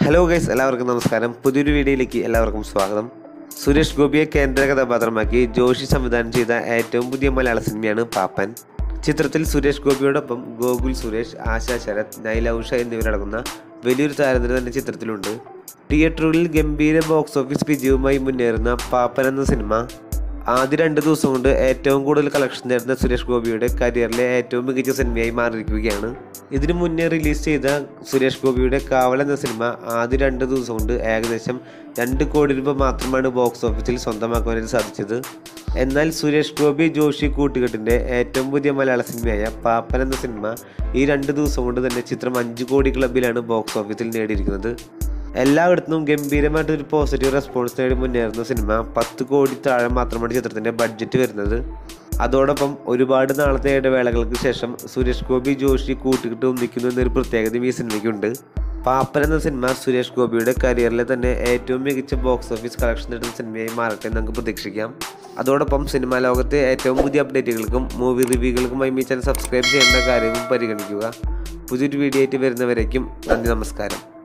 hello guys എല്ലാവർക്കും നമസ്കാരം പുതിയൊരു വീഡിയോയിലേക്ക് എല്ലാവർക്കും സ്വാഗതം സുരേഷ് ഗോപിയെ കേന്ദ്ര കഥാപാത്രമാക്കി ജോഷി സംവിധാനം ചെയ്ത ഏറ്റവും പുതിയ മലയാള സിനിമയാണ് പാപ്പൻ ചിത്രത്തിൽ സുരേഷ് ഗോപിയോടൊപ്പം ഗോകുൽ സുരേഷ് ആശ ശരത് നൈല ഉഷ എന്നിവരടങ്ങുന്ന വലിയൊരു താരനിര തന്നെ ചിത്രത്തിലുണ്ട് തിയേറ്ററുകളിൽ ഗംഭീര ബോക്സ് ഓഫീസ് വിജയവുമായി മുന്നേറുന്ന പാപ്പൻ എന്ന സിനിമ ആദ്യ രണ്ട് ദിവസം കൊണ്ട് ഏറ്റവും കൂടുതൽ കളക്ഷൻ നേടുന്ന സുരേഷ് ഗോപിയുടെ കരിയറിലെ ഏറ്റവും മികച്ച സിനിമയായി മാറിയിരിക്കുകയാണ് ഇതിനു മുന്നേ റിലീസ് ചെയ്ത സുരേഷ് ഗോപിയുടെ കാവൽ എന്ന സിനിമ ആദ്യ രണ്ട് ദിവസം കൊണ്ട് ഏകദേശം രണ്ട് കോടി രൂപ മാത്രമാണ് ബോക്സ് ഓഫീസിൽ സ്വന്തമാക്കുവാനായിട്ട് സാധിച്ചത് എന്നാൽ സുരേഷ് ഗോപി ജോഷി കൂട്ടുകെട്ടിൻ്റെ ഏറ്റവും പുതിയ മലയാള സിനിമയായ പാപ്പൻ എന്ന സിനിമ ഈ രണ്ട് ദിവസം കൊണ്ട് തന്നെ ചിത്രം അഞ്ച് കോടി ക്ലബിലാണ് ബോക്സ് ഓഫീസിൽ നേടിയിരിക്കുന്നത് എല്ലായിടത്തും ഗംഭീരമായിട്ട് ഒരു പോസിറ്റീവ് റെസ്പോൺസ് നേടി മുന്നേറുന്ന സിനിമ പത്ത് കോടി താഴെ മാത്രമാണ് ചിത്രത്തിൻ്റെ ബഡ്ജറ്റ് വരുന്നത് അതോടൊപ്പം ഒരുപാട് നാളത്തെ ഇടവേളകൾക്ക് ശേഷം സുരേഷ് ഗോപി ജോഷി കൂട്ടുകിട്ട് ഒന്നിക്കുന്നു എന്നൊരു പ്രത്യേകതയും ഈ സിനിമയ്ക്കുണ്ട് പാപ്പൻ എന്ന സിനിമ സുരേഷ് ഗോപിയുടെ കരിയറിലെ തന്നെ ഏറ്റവും മികച്ച ബോക്സ് ഓഫീസ് കളക്ഷൻ നേടുന്ന സിനിമയായി മാറട്ടെ എന്ന് നമുക്ക് പ്രതീക്ഷിക്കാം അതോടൊപ്പം സിനിമാ ലോകത്തെ ഏറ്റവും പുതിയ അപ്ഡേറ്റുകൾക്കും മൂവി റിവ്യൂകൾക്കുമായി ഈ ചാനൽ സബ്സ്ക്രൈബ് ചെയ്യേണ്ട കാര്യവും പരിഗണിക്കുക പുതിയൊരു വീഡിയോ ആയിട്ട് വരുന്നവരേക്കും നന്ദി നമസ്കാരം